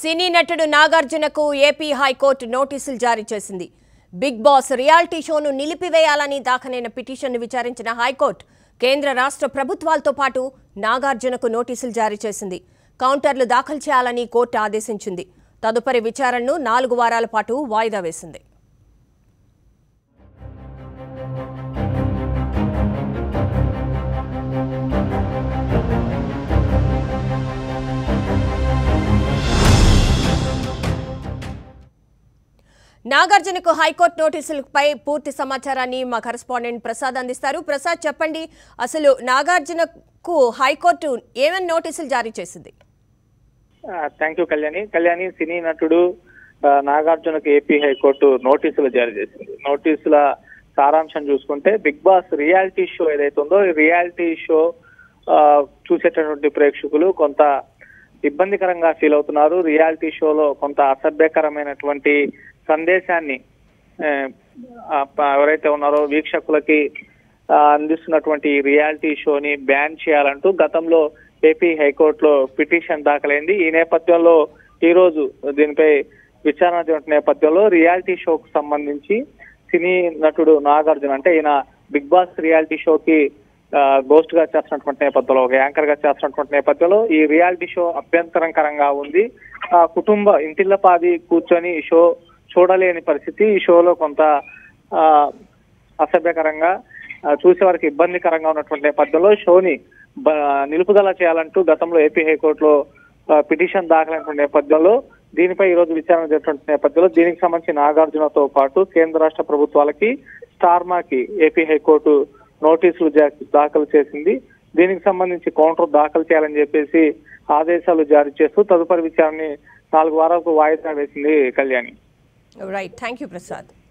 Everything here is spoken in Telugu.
సినీ నటుడు నాగార్జునకు ఏపీ హైకోర్టు నోటీసులు జారీ చేసింది బిగ్ బాస్ రియాలిటీ షోను నిలిపివేయాలని దాఖలైన పిటిషన్ను విచారించిన హైకోర్టు కేంద్ర రాష్ట్ర ప్రభుత్వాలతో పాటు నాగార్జునకు నోటీసులు జారీ చేసింది కౌంటర్లు దాఖలు చేయాలని కోర్టు ఆదేశించింది తదుపరి విచారణను నాలుగు వారాల పాటు వాయిదా వేసింది నాగార్జునకు హైకోర్టు నోటీసులపై పూర్తి సమాచారాన్ని మా కరెస్పాండెంట్ ప్రసాద్ అందిస్తారు ప్రసాద్ చెప్పండి అసలు నాగార్జునకు హైకోర్టు ఏమేమి నోటీసులు జారీ చేసింది thank you Kalyani Kalyani cine నటుడు ఆ, నాగార్జునకు ఏపీ హైకోర్టు నోటీసులు జారీ చేసింది నోటీసుల సారాంశం చూసుకుంటే బిగ్ బాస్ రియాలిటీ షో ఏదైతే ఉందో ఈ రియాలిటీ షో ఆ, చూసేటటువంటి ప్రేక్షకులు కొంత ఇబ్బందికరంగా ఫీల్ అవుతున్నారు రియాలిటీ షోలో కొంత అసభ్యకరమైనటువంటి సందేశాన్ని ఆ, ఆ, ఎవరైతే ఉన్నారో వీక్షకులకి ఆ, అందిస్తున్నటువంటి ఈ రియాలిటీ షోని బ్యాన్ చేయాలంటూ గతంలో ఏపీ హైకోర్టులో పిటిషన్ దాఖలైంది ఈ నేపథ్యంలో ఈ రోజు దీనిపై విచారణ జరిగిన నేపథ్యంలో రియాలిటీ షోకు సంబంధించి సినీ నటుడు నాగార్జున అంటే ఈయన బిగ్ బాస్ రియాలిటీ షోకి గోస్ట్ గా చేస్తున్నటువంటి నేపథ్యంలో ఒక యాంకర్ గా చేస్తున్నటువంటి నేపథ్యంలో ఈ రియాలిటీ షో అభ్యంతరకరంగా ఉంది ఆ కుటుంబ ఇంటిల్లపాది కూర్చొని ఈ షో చూడలేని పరిస్థితి ఈ షోలో కొంత ఆ, అసభ్యకరంగా ఆ, చూసే వారికి ఇబ్బందికరంగా ఉన్నటువంటి నేపథ్యంలో షోని బ- నిలుపుదల చేయాలంటూ గతంలో ఏపీ హైకోర్టులో ఆ, పిటిషన్ దాఖలైనటువంటి నేపథ్యంలో దీనిపై ఈ రోజు విచారణ జరిగినటువంటి నేపథ్యంలో దీనికి సంబంధించి నాగార్జునతో పాటు కేంద్ర రాష్ట్ర ప్రభుత్వాలకి స్టార్మాకి ఏపీ హైకోర్టు నోటీసులు జా- దాఖలు చేసింది దీనికి సంబంధించి కౌంటర్ దాఖలు చేయాలని చెప్పేసి ఆదేశాలు జారీ చేస్తూ తదుపరి విచారణని నాలుగు వారాలకు వాయిదా వేసింది Kalyani right thank you Prasad